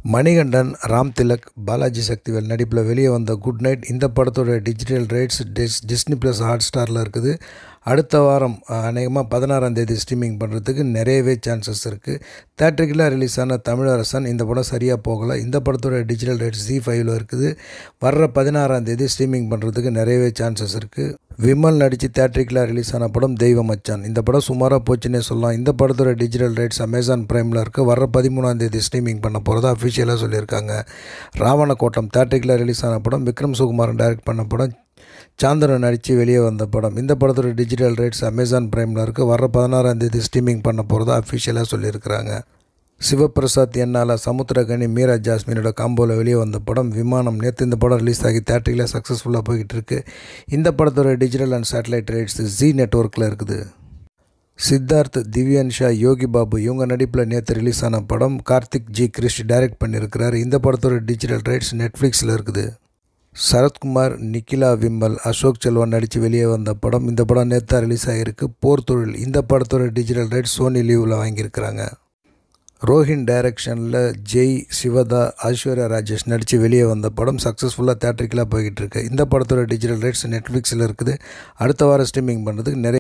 மணிகண்டன் ராம் திலக் பாலாஜி சக்திவேல் நடிப்பில் வெளியே வந்த குட் நைட் இந்த படத்தோட digital rights dis Disney plus ஹாட் ஸ்டாரில் இருக்குது அடுத்த வாரம் அநேகமாக பதினாறாம் தேதி ஸ்ட்ரீமிங் பண்ணுறதுக்கு நிறையவே சான்சஸ் இருக்குது தேட்ரிக்கலாக ரிலீஸ் ஆன தமிழரசன் இந்த படம் சரியாக போகலை இந்த படத்தோட டிஜிட்டல் ரைட்ஸ் ஜி ஃபைவ்ல இருக்குது வர்ற பதினாறாம் தேதி ஸ்ட்ரீமிங் பண்ணுறதுக்கு நிறையவே சான்சஸ் இருக்குது விமல் நடித்து தேட்ரிக்கலாக ரிலீஸ் ஆன படம் தெய்வ மச்சான் இந்த படம் சுமாராக போச்சுன்னே சொல்லலாம் இந்த படத்தோட டிஜிட்டல் ரைட்ஸ் அமேசான் ப்ரைமில் இருக்குது வர பதிமூணாம் தேதி ஸ்ட்ரீமிங் பண்ண போகிறதா அஃபிஷியலாக சொல்லியிருக்காங்க ராவணக்கோட்டம் தேட்ரிக்கலாக ரிலீஸ் ஆன படம் விக்ரம் சுகுமாரன் டைரக்ட் பண்ண படம் சாந்திரன் நடித்து வெளியே வந்த படம் இந்த படத்தோட டிஜிட்டல் ரைட்ஸ் அமேசான் ப்ரைமில் இருக்குது வர பதினாறாம் தேதி ஸ்ட்ரீமிங் பண்ண போகிறதா அஃபிஷியலாக சொல்லியிருக்கிறாங்க சிவபிரசாத் என்னால் சமுத்திரகனி மீரா ஜாஸ்மினோட காம்போவில் வெளியே வந்த படம் விமானம் நேற்று இந்த படம் ரிலீஸ் ஆகி தேட்டரில் சக்ஸஸ்ஃபுல்லாக போய்கிட்டு இருக்கு இந்த படத்தோட digital and satellite rights Zee நெட்ஒர்க்கில் இருக்குது சித்தார்த் திவ்யான்ஷா யோகி பாபு இவங்க நடிப்பில் நேற்று ரிலீஸ் ஆன படம் கார்த்திக் ஜி கிரிஷ் டைரக்ட் பண்ணியிருக்கிறார் இந்த படத்தோட டிஜிட்டல் ரைட்ஸ் நெட்ஃப்ளிக்ஸில் இருக்குது சரத்குமார் நிக்கிலா விம்மல் அசோக் செல்வன் நடித்து வெளியே வந்த படம் இந்த படம் நேற்று ரிலீஸ் ஆகிருக்கு போர் தொழில் இந்த படத்தோட டிஜிட்டல் ரைட்ஸ் சோனி லீவில் வாங்கியிருக்கிறாங்க ரோஹின் டைரக்ஷனில் ஜெய் சிவதா ஐஸ்வர்யா ராஜேஷ் நடித்து வெளியே வந்த படம் சக்ஸஸ்ஃபுல்லாக தேட்டரிக்கலாக போய்கிட்டு இருக்கு இந்த படத்தோட டிஜிட்டல் ரைட்ஸ் நெட்ஃப்ளிக்ஸில் இருக்குது அடுத்த வாரம் ஸ்ட்ரீமிங் பண்ணுறதுக்கு நிறைய